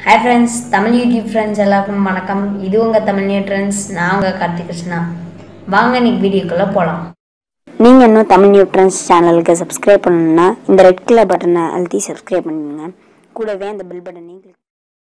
hi friends Tamil YouTube friends எல்லாருக்கும் வணக்கம் இது உங்கள் தமிழ் நியூ ஃப்ரெண்ட்ஸ் நான் உங்கள் கார்த்திக் கிருஷ்ணா வாங்க இன்னைக்கு வீடியோக்குள்ளே போகலாம் நீங்கள் இன்னும் தமிழ் நியூ ட்ரெண்ட்ஸ் சேனலுக்கு சப்ஸ்கிரைப் பண்ணணும்னா இந்த ரெட் கலர் பட்டனை அழுத்தி சப்ஸ்கிரைப் பண்ணுங்க கூடவே அந்த பெல் பட்டனையும் கிளிக்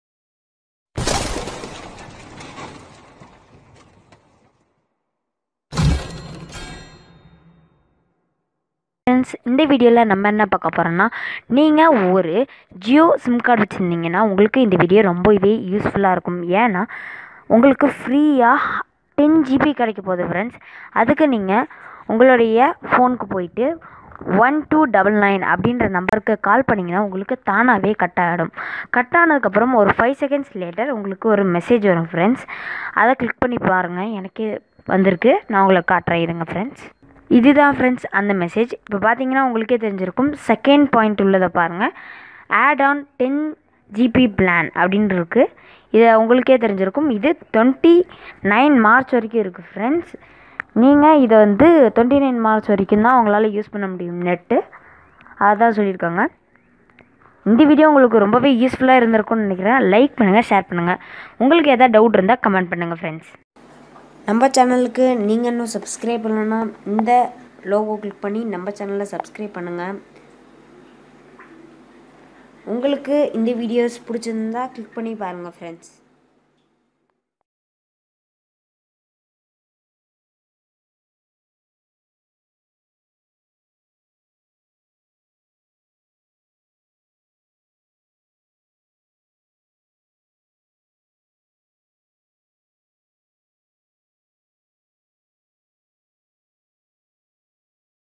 ஃப்ரெண்ட்ஸ் இந்த வீடியோவில் நம்ம என்ன பார்க்க போகிறோம்னா நீங்கள் ஒரு ஜியோ சிம் கார்டு வச்சுருந்தீங்கன்னா உங்களுக்கு இந்த வீடியோ ரொம்பவே யூஸ்ஃபுல்லாக இருக்கும் ஏன்னா உங்களுக்கு ஃப்ரீயாக டென் ஜிபி கிடைக்க போகுது ஃப்ரெண்ட்ஸ் அதுக்கு நீங்கள் உங்களுடைய ஃபோனுக்கு போயிட்டு ஒன் டூ டபுள் நைன் அப்படின்ற நம்பருக்கு கால் பண்ணிங்கன்னா உங்களுக்கு தானாகவே கட் ஆகிடும் கட் ஆனதுக்கப்புறம் ஒரு ஃபைவ் செகண்ட்ஸ் லேட்டர் உங்களுக்கு ஒரு மெசேஜ் வரும் ஃப்ரெண்ட்ஸ் அதை கிளிக் பண்ணி பாருங்கள் எனக்கு வந்திருக்கு நான் உங்களுக்கு காட்டுறேன் இருங்க ஃப்ரெண்ட்ஸ் இதுதான் ஃப்ரெண்ட்ஸ் அந்த மெசேஜ் இப்போ பார்த்தீங்கன்னா உங்களுக்கே தெரிஞ்சிருக்கும் செகண்ட் பாயிண்ட் உள்ளதை பாருங்கள் add on ten GB plan அப்படின்னு இருக்குது இதை உங்களுக்கே தெரிஞ்சிருக்கும் இது டுவெண்ட்டி நைன் மார்ச் வரைக்கும் இருக்குது ஃப்ரெண்ட்ஸ் நீங்கள் இதை வந்து டுவெண்ட்டி நைன் மார்ச் வரைக்கும் தான் உங்களால் யூஸ் பண்ண முடியும் நெட்டு அதான் சொல்லியிருக்காங்க இந்த வீடியோ உங்களுக்கு ரொம்பவே யூஸ்ஃபுல்லாக இருந்திருக்கும்னு நினைக்கிறேன் லைக் பண்ணுங்கள் ஷேர் பண்ணுங்கள் உங்களுக்கு எதாவது டவுட் இருந்தால் கமெண்ட் பண்ணுங்கள் ஃப்ரெண்ட்ஸ் நம்ம சேனலுக்கு நீங்கள் இன்னும் சப்ஸ்கிரைப் பண்ணலன்னா இந்த லோகோ கிளிக் பண்ணி நம்ம சேனலை சப்ஸ்கிரைப் பண்ணுங்கள் உங்களுக்கு இந்த வீடியோஸ் பிடிச்சிருந்தா கிளிக் பண்ணி பாருங்கள் ஃப்ரெண்ட்ஸ்